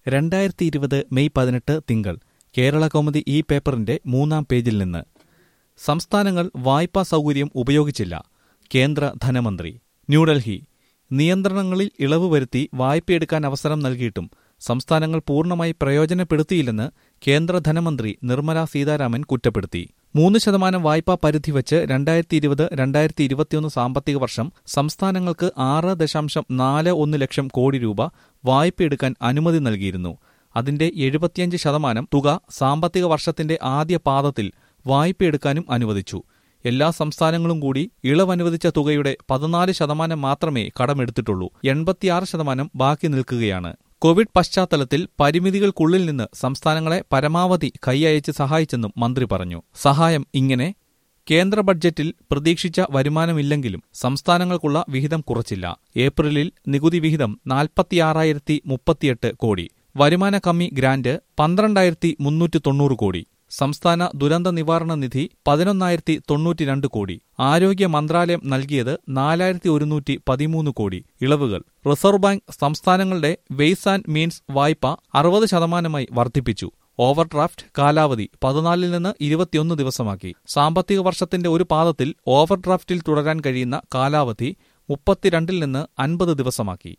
രണ്ടായിരത്തി ഇരുപത് മെയ് പതിനെട്ട് തിങ്കൾ കേരള കൗമുദി ഈ പേപ്പറിന്റെ മൂന്നാം പേജിൽ നിന്ന് സംസ്ഥാനങ്ങൾ വായ്പാ സൗകര്യം ഉപയോഗിച്ചില്ല കേന്ദ്ര ധനമന്ത്രി ന്യൂഡൽഹി നിയന്ത്രണങ്ങളിൽ ഇളവ് വരുത്തി വായ്പയെടുക്കാൻ അവസരം നൽകിയിട്ടും സംസ്ഥാനങ്ങൾ പൂർണ്ണമായി പ്രയോജനപ്പെടുത്തിയില്ലെന്ന് കേന്ദ്ര ധനമന്ത്രി നിർമ്മല സീതാരാമൻ കുറ്റപ്പെടുത്തി മൂന്ന് ശതമാനം വായ്പാ പരിധി വച്ച് രണ്ടായിരത്തി ഇരുപത് രണ്ടായിരത്തി ഇരുപത്തിയൊന്ന് സാമ്പത്തിക വർഷം സംസ്ഥാനങ്ങൾക്ക് ആറ് ദശാംശം നാല് ഒന്ന് ലക്ഷം കോടി രൂപ വായ്പയെടുക്കാൻ അനുമതി നൽകിയിരുന്നു അതിന്റെ എഴുപത്തിയഞ്ച് ശതമാനം തുക സാമ്പത്തിക വർഷത്തിന്റെ ആദ്യ പാദത്തിൽ വായ്പയെടുക്കാനും അനുവദിച്ചു എല്ലാ സംസ്ഥാനങ്ങളും കൂടി ഇളവനുവദിച്ച തുകയുടെ പതിനാല് ശതമാനം മാത്രമേ കടമെടുത്തിട്ടുള്ളൂ എൺപത്തിയാറ് ശതമാനം ബാക്കി നിൽക്കുകയാണ് കോവിഡ് പശ്ചാത്തലത്തിൽ പരിമിതികൾക്കുള്ളിൽ നിന്ന് സംസ്ഥാനങ്ങളെ പരമാവധി കൈയയച്ച് സഹായിച്ചെന്നും മന്ത്രി പറഞ്ഞു സഹായം ഇങ്ങനെ കേന്ദ്ര ബഡ്ജറ്റിൽ പ്രതീക്ഷിച്ച വരുമാനമില്ലെങ്കിലും സംസ്ഥാനങ്ങൾക്കുള്ള വിഹിതം കുറച്ചില്ല ഏപ്രിലിൽ നികുതി വിഹിതം നാൽപ്പത്തിയാറായിരത്തി മുപ്പത്തിയെട്ട് കോടി വരുമാന കമ്മി ഗ്രാന്റ് പന്ത്രണ്ടായിരത്തി മുന്നൂറ്റി തൊണ്ണൂറ് കോടി സംസ്ഥാന ദുരന്ത നിവാരണ നിധി പതിനൊന്നായിരത്തി തൊണ്ണൂറ്റിരണ്ട് കോടി ആരോഗ്യ മന്ത്രാലയം നൽകിയത് നാലായിരത്തി ഒരുന്നൂറ്റി പതിമൂന്ന് കോടി ഇളവുകൾ റിസർവ് ബാങ്ക് സംസ്ഥാനങ്ങളുടെ വെയ്സ് ആൻഡ് മീൻസ് വായ്പ അറുപത് ശതമാനമായി വർദ്ധിപ്പിച്ചു ഓവർഡ്രാഫ്റ്റ് കാലാവധി പതിനാലിൽ നിന്ന് ഇരുപത്തിയൊന്ന് ദിവസമാക്കി സാമ്പത്തിക വർഷത്തിന്റെ ഒരു പാദത്തിൽ ഓവർഡ്രാഫ്റ്റിൽ തുടരാൻ കഴിയുന്ന കാലാവധി മുപ്പത്തിരണ്ടിൽ നിന്ന് അൻപത് ദിവസമാക്കി